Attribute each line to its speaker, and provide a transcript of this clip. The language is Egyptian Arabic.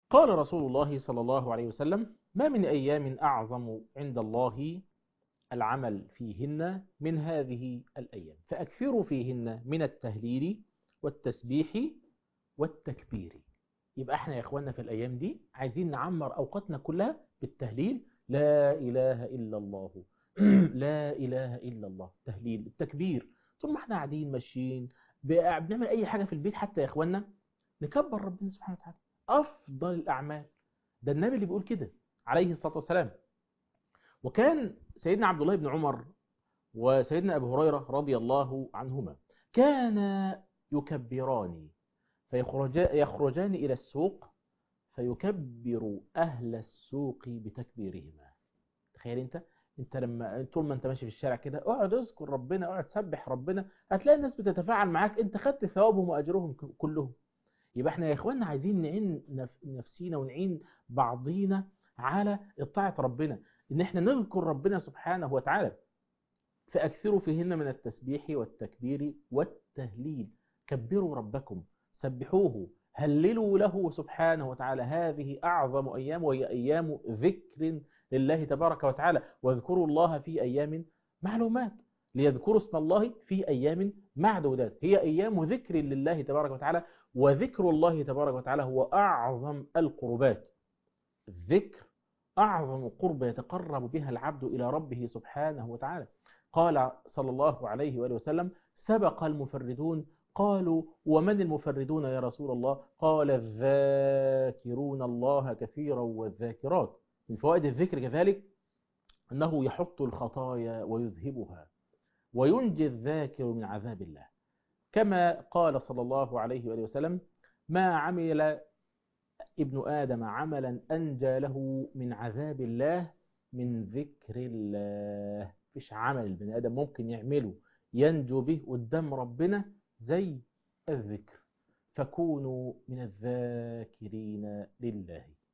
Speaker 1: قال رسول الله صلى الله عليه وسلم ما من أيام أعظم عند الله العمل فيهن من هذه الأيام فأكثروا فيهن من التهليل والتسبيح والتكبير يبقى احنا يا اخواننا في الأيام دي عايزين نعمر أوقاتنا كلها بالتهليل لا إله إلا الله لا إله إلا الله تهليل التكبير طول ما احنا قاعدين ماشيين بنعمل أي حاجة في البيت حتى يا اخواننا نكبر ربنا سبحانه وتعالى أفضل الأعمال ده النبي اللي بيقول كده عليه الصلاة والسلام وكان سيدنا عبد الله بن عمر وسيدنا أبو هريرة رضي الله عنهما كان يكبران فيخرجان إلى السوق فيكبر أهل السوق بتكبيرهما تخيل انت انت لما طول ما انت ماشي في الشارع كده اقعد اذكر ربنا اقعد سبح ربنا هتلاقي الناس بتتفاعل معاك انت خدت ثوابهم واجرهم كلهم يبقى احنا يا اخواننا عايزين نعين نفسينا ونعين بعضينا على اطاعة ربنا ان احنا نذكر ربنا سبحانه وتعالى فاكثروا فيهن من التسبيح والتكبير والتهليل كبروا ربكم سبحوه هللوا له سبحانه وتعالى هذه أعظم أيام وهي أيام ذكر لله تبارك وتعالى واذكروا الله في أيام معلومات ليذكروا اسم الله في أيام معدودات هي أيام ذكر لله تبارك وتعالى وذكر الله تبارك وتعالى هو أعظم القربات الذكر أعظم قربة يتقرب بها العبد إلى ربه سبحانه وتعالى قال صلى الله عليه وآله وسلم سبق المفردون قالوا ومن المفردون يا رسول الله قال الذاكرون الله كثيرا والذاكرات من فوائد الذكر كذلك أنه يحط الخطايا ويذهبها وينجي الذاكر من عذاب الله كما قال صلى الله عليه وآله وسلم ما عمل ابن آدم عملا أنجى له من عذاب الله من ذكر الله فيش عمل البني آدم ممكن يعمله ينجو به قدام ربنا زي الذكر فكونوا من الذاكرين لله